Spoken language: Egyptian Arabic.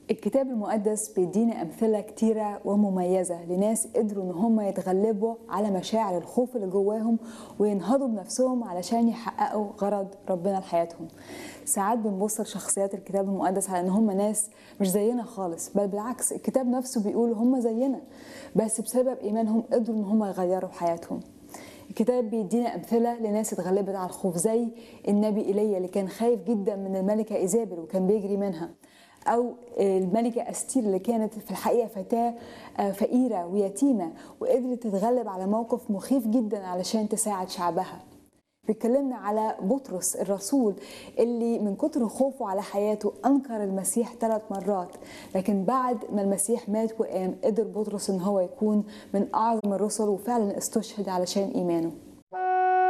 الكتاب المقدس بيدينا أمثلة كتيرة ومميزة لناس قدروا إن هم يتغلبوا على مشاعر الخوف اللي جواهم وينهضوا بنفسهم علشان يحققوا غرض ربنا لحياتهم. ساعات بنبص لشخصيات الكتاب المقدس على إن هم ناس مش زينا خالص، بل بالعكس الكتاب نفسه بيقول هم زينا، بس بسبب إيمانهم قدروا إن هم يغيروا حياتهم. الكتاب بيدينا أمثلة لناس اتغلبت على الخوف زي النبي إيليا اللي كان خايف جدا من الملكة إيزابل وكان بيجري منها أو الملكة أستير اللي كانت في الحقيقة فتاة فقيرة ويتيمة وقدرت تتغلب على موقف مخيف جدا علشان تساعد شعبها بيتكلمنا على بطرس الرسول اللي من كتر خوفه على حياته انكر المسيح ثلاث مرات لكن بعد ما المسيح مات وقام قدر بطرس ان هو يكون من اعظم الرسل وفعلا استشهد علشان ايمانه